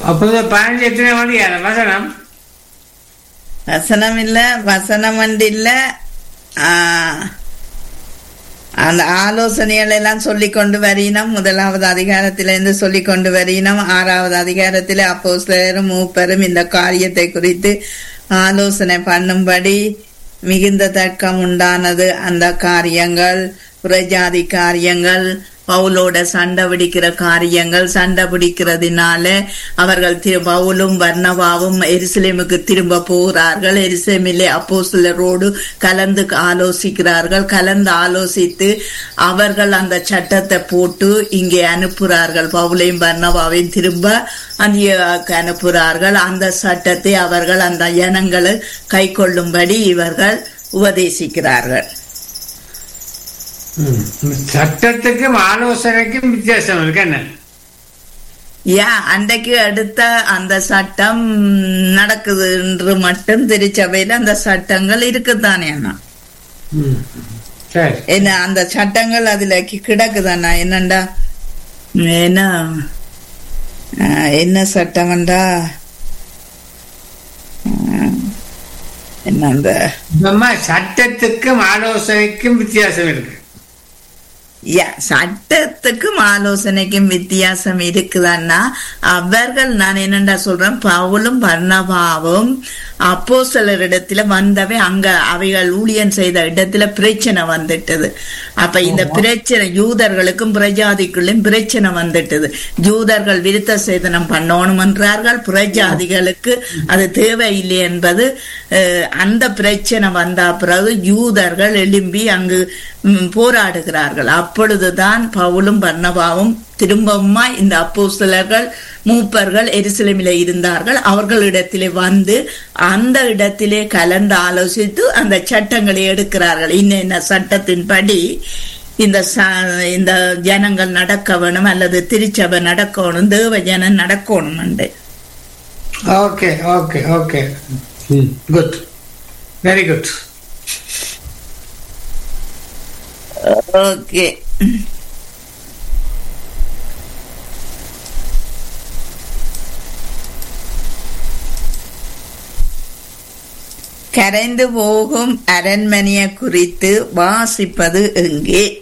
அப்போது பதினஞ்சு எத்தனை மணி வசனம் வசனம் இல்ல வசனம் வந்து இல்ல ஆ, அந்த ஆலோசனைகள் எல்லாம் சொல்லிக் கொண்டு வரினம் முதலாவது அதிகாரத்திலிருந்து சொல்லிக் கொண்டு வரினம் ஆறாவது அதிகாரத்தில் அப்போஸ்தலரும் மூப்பரும் இந்த காரியத்தை குறித்து ஆலோசனை பண்ணும்படி மிகுந்த தர்க்கம் உண்டானது அந்த காரியங்கள் புறஜாதி காரியங்கள் பவுலோட சண்டை பிடிக்கிற காரியங்கள் சண்டை பிடிக்கிறதுனால அவர்கள் திரு- பவுலும் வர்ணவாவும் எருசலேமுக்கு திரும்ப போகிறார்கள் எருசலேமிலே அப்போஸ்தலரோடு கலந்து ஆலோசிக்கிறார்கள் கலந்து ஆலோசித்து அவர்கள் அந்த சட்டத்தை போட்டு இங்கே அனுப்புகிறார்கள் பவுலையும் வர்ணவாவையும் திரும்ப அந்தியாவுக்கு அனுப்புகிறார்கள் அந்த சட்டத்தை அவர்கள் அந்த ஜனங்களை கை கொள்ளும்படி இவர்கள் உபதேசிக்கிறார்கள் சட்டத்துக்கும் ஆலோசனைக்கும் வித்தியாசம் இருக்கு என்ன யா அன்றைக்கு அடுத்த அந்த சட்டம் நடக்குது என்று மட்டும் திருச்சபையில அந்த சட்டங்கள் இருக்குதானே அண்ணா சரி என்ன அந்த சட்டங்கள் அதுல கி- கிடக்குதாண்ணா என்னண்டா என்ன ஆஹ், என்ன சட்டம்டா என்ன அந்த நம்ம சட்டத்துக்கும் ஆலோசனைக்கும் வித்தியாசம் இருக்கு யா, சட்டத்துக்கும் ஆலோசனைக்கும் வித்தியாசம் இருக்குதான்னா அவர்கள் நான் என்னண்டா சொல்றேன் பவுலும் பர்ணபாவும் அப்போ இடத்துல வந்தவை அங்க அவைகள் ஊழியன் செய்த இடத்துல பிரச்சனை வந்துட்டது அப்ப இந்த பிரச்சனை யூதர்களுக்கும் பிரஜாதிக்குள்ளும் பிரச்சனை வந்துட்டது யூதர்கள் விருத்த சேதனம் பண்ணணும் என்றார்கள் பிரஜாதிகளுக்கு அது தேவையில்லை என்பது அஹ், அந்த பிரச்சனை வந்த பிறகு யூதர்கள் எழும்பி அங்கு ம், போராடுகிறார்கள் அப்பொழுதுதான் பவுலும் பர்ணபாவும் திரும்பவுமா இந்த அப்போஸ்தலர்கள் மூப்பர்கள் எருசலேமிலே இருந்தார்கள் அவர்களிடத்திலே வந்து அந்த இடத்திலே கலந்து ஆலோசித்து அந்த சட்டங்களை எடுக்கிறார்கள் இன்னென்ன சட்டத்தின்படி இந்த ச- இந்த ஜனங்கள் நடக்க வேணும் அல்லது திருச்சபை நடக்கணும் தேவ ஜனம் நடக்கணும் என்று okay okay okay good very good okay கரைந்து போகும் அரண்மனையை குறித்து வாசிப்பது எங்கே